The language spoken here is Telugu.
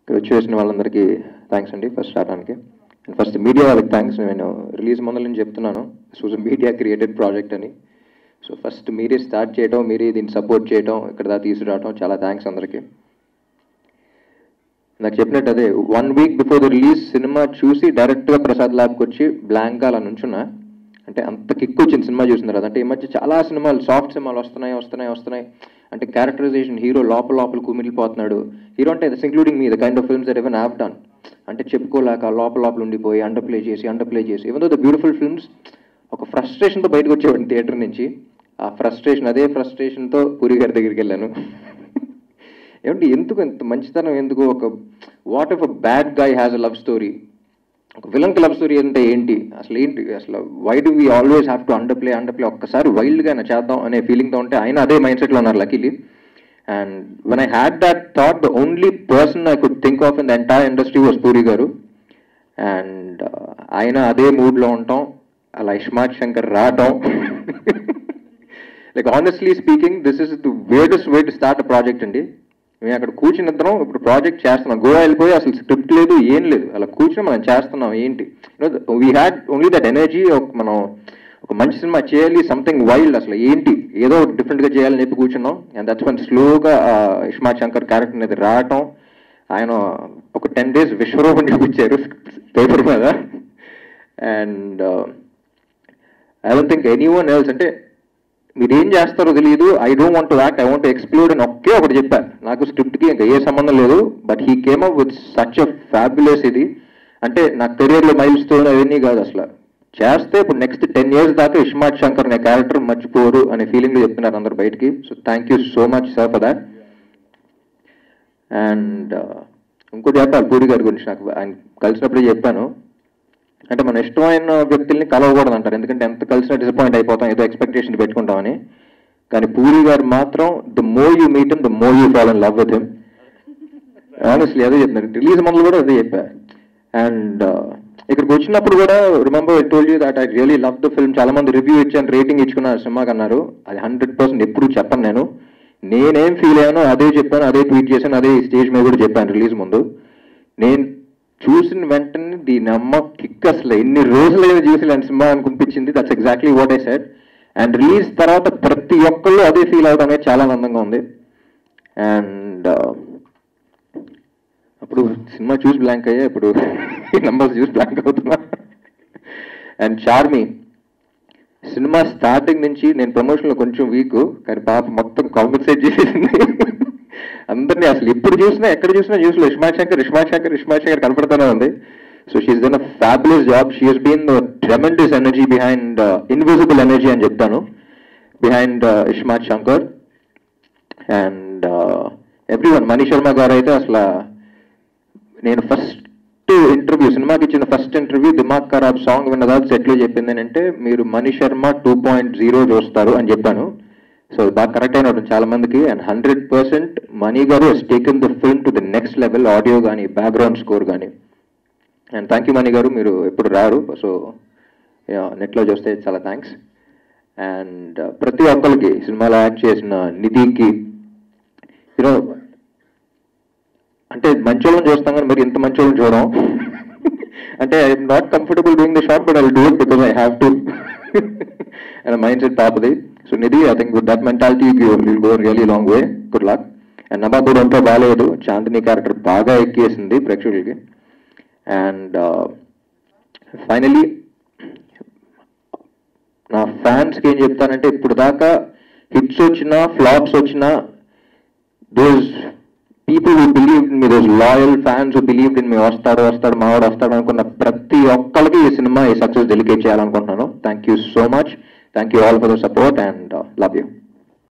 ఇక్కడ వచ్చేసిన వాళ్ళందరికీ థ్యాంక్స్ అండి ఫస్ట్ రావడానికి అండ్ ఫస్ట్ మీడియా వాళ్ళకి థ్యాంక్స్ నేను రిలీజ్ ముందు నుంచి చెప్తున్నాను this was media created project అని సో ఫస్ట్ మీరే స్టార్ట్ చేయడం మీరే దీన్ని సపోర్ట్ చేయడం ఇక్కడ దాకా తీసుకురావడం చాలా థ్యాంక్స్ అందరికీ నాకు చెప్పినట్టు అదే one week before the release cinema చూసి డైరెక్ట్గా ప్రసాద్ ల్యాబ్కి వచ్చి బ్లాంక్గా అలా నుంచున్నా అంటే అంత కిక్ వచ్చింది సినిమా చూసిన తర్వాత అంటే ఈ మధ్య చాలా సినిమాలు సాఫ్ట్ సినిమాలు వస్తున్నాయి వస్తున్నాయి వస్తున్నాయి అంటే క్యారెక్టరైజేషన్ హీరో లోపల లోపల కుమిలిపోతున్నాడు హీరో అంటే thus including me the kind of films that even have done అంటే చెప్పుకోలేక లోపల లోపల ఉండిపోయి అండర్ ప్లే చేసి అండర్ ప్లే చేసి even though the beautiful films ఒక ఫ్రస్ట్రేషన్తో బయటకు వచ్చేవాడిని థియేటర్ నుంచి ఆ ఫ్రస్ట్రేషన్ అదే ఫ్రస్ట్రేషన్తో పూరి గారి దగ్గరికి వెళ్ళాను ఏమంటే ఎందుకు ఎంత మంచితనం ఎందుకు ఒక what if a bad guy has a love story ఒక విలన్కి లవ్ స్టోరీ అంటే ఏంటి అసలు ఏంటి అసలు why do we always have to under play under play ఒక్కసారి వైల్డ్గా చేద్దాం అనే ఫీలింగ్తో ఉంటే ఆయన అదే మైండ్ సెట్లో ఉన్నారు luckily and when I had that thought the only person I could think of in the entire industry was Puri garu and ఆయన అదే మూడ్లో ఉంటాం అలా ఇష్మాత్ శంకర్ రావటం like honestly speaking this is the weirdest way to start a project అండి మేము అక్కడ కూర్చుని ఇద్దరం ఇప్పుడు ప్రాజెక్ట్ చేస్తున్నాం గోవా వెళ్ళిపోయి అసలు స్క్రిప్ట్ లేదు ఏం లేదు అలా కూర్చొని మనం చేస్తున్నాం ఏంటి we had only that energy మనం ఒక మంచి సినిమా చేయాలి సంథింగ్ వైల్డ్ అసలు ఏంటి ఏదో డిఫరెంట్గా చేయాలని చెప్పి కూర్చున్నాం అండ్ దట్స్ వన్ స్లోగా ఇష్మాత్ శంకర్ క్యారెక్టర్ అనేది రావటం ఆయన ఒక టెన్ డేస్ విశ్వరూపం చూపించారు పేపర్ మీద and I don't think anyone else అంటే మీరు ఏం చేస్తారో తెలియదు I don't want to act I want explore అని ఒకే ఒకటి చెప్పారు నాకు స్క్రిప్ట్కి ఇంకా ఏ సంబంధం లేదు but he came up with such a fabulous ఇది అంటే నా కెరియర్లో మైల్ స్టోన్ అవన్నీ కాదు అసలు చేస్తే ఇప్పుడు నెక్స్ట్ టెన్ ఇయర్స్ దాకా ఇష్మాత్ శంకర్ అనే క్యారెక్టర్ మర్చిపోరు అనే ఫీలింగ్లో చెప్తున్నారు అందరు బయటికి so thank you so much sir for that and ఇంకోటి చెప్పాలి పూరి గారి గురించి నాకు ఆయన కలిసినప్పుడే చెప్పాను అంటే మన ఇష్టమైన వ్యక్తుల్ని కలవకూడదు అంటారు ఎందుకంటే ఎంత కలిసినా డిసప్పాయింట్ అయిపోతాం ఏదో ఎక్స్పెక్టేషన్ పెట్టుకుంటామని కానీ పూరి గారు మాత్రం the more you meet the more you fall in love with him honestly అదే చెప్పినారు రిలీజ్ మొదలు కూడా అదే చెప్పా అండ్ ఇక్కడికి వచ్చినప్పుడు కూడా remember told you that I really love the film చాలా మంది రివ్యూ ఇచ్చాను రేటింగ్ ఇచ్చుకున్నారు సినిమాకి అన్నారు అది హండ్రెడ్ పర్సెంట్ ఎప్పుడు చెప్పను నేను నేనేం ఫీల్ అయ్యానో అదే చెప్పాను అదే ట్వీట్ చేశాను అదే స్టేజ్ మీద కూడా చెప్పాను రిలీజ్ ముందు నేను చూసిన వెంటనే దీని అమ్మ కిక్ అసలు ఎన్ని రోజులైనా చూసి ఇలాంటి సినిమా అనుకునిపించింది that's exactly what I said and release తర్వాత ప్రతి ఒక్కళ్ళు అదే ఫీల్ అవడం అనేది చాలా ఆనందంగా ఉంది అండ్ అప్పుడు సినిమా చూసి బ్లాంక్ అయ్యా ఇప్పుడు నంబర్స్ చూసి బ్లాంక్ అవుతున్నా అండ్ చార్మి సినిమా స్టార్టింగ్ నుంచి నేను ప్రమోషన్లో కొంచెం వీక్ కానీ పాప మొత్తం కాంపెన్సేట్ చేసేసింది అందరినీ అసలు ఎప్పుడు చూసినా ఎక్కడ చూసినా చూసిన ఇష్మాత్ శంకర్ ఇష్మాత్ శంకర్ ఇష్మాత్ శంకర్ కనపడుతూనే ఉంది so she's done a fabulous job she has been tremendous energy behind invisible energy అని చెప్తాను behind iSmart Shankar and everyone Mani Sharma garu అయితే అసలు నేను ఫస్ట్ ఇంటర్వ్యూ సినిమాకి ఇచ్చిన ఫస్ట్ ఇంటర్వ్యూ దిమాగ్ ఖరాబ్ సాంగ్ విన్న తర్వాత సెట్లో చెప్పింది ఏంటంటే మీరు Mani Sharma two point zero చూస్తారు అని చెప్పాను సో బాగా కరెక్ట్ అయిన చాలా మందికి and hundred percent Mani garu has taken the film to the next level audio కానీ బ్యాక్గ్రౌండ్ స్కోర్ కానీ and thank you Mani garu మీరు ఎప్పుడు రారు సో నెట్లో చూస్తే చాలా థ్యాంక్స్ అండ్ ప్రతి ఒక్కరికి సినిమాలో యాక్ట్ చేసిన నిధికి యూనో అంటే మంచోళ్ళని చూస్తాం కానీ మరి ఇంత మంచోళ్ళని చూడం అంటే I'm not comfortable doing the short but I do it because I have to and mindset టాప్ది so Nidhi I think that mentality will go really long way good luck and నబాబుడు అంతా బాగాలేదు చాందిని క్యారెక్టర్ బాగా ఎక్కేసింది ప్రేక్షకులకి అండ్ ఫైనలీ నా ఫ్యాన్స్కి ఏం చెప్తానంటే ఇప్పుడు దాకా హిట్స్ వచ్చినా ఫ్లాప్స్ వచ్చినా those people who believe in me those loyal fans who believe in me వస్తాడు వస్తాడు మావాడు వస్తాడు అనుకున్న ప్రతి ఒక్కరికి ఈ సినిమా ఈ సక్సెస్ డెలికేట్ చేయాలనుకుంటున్నాను thank you so much thank you all for the support and love you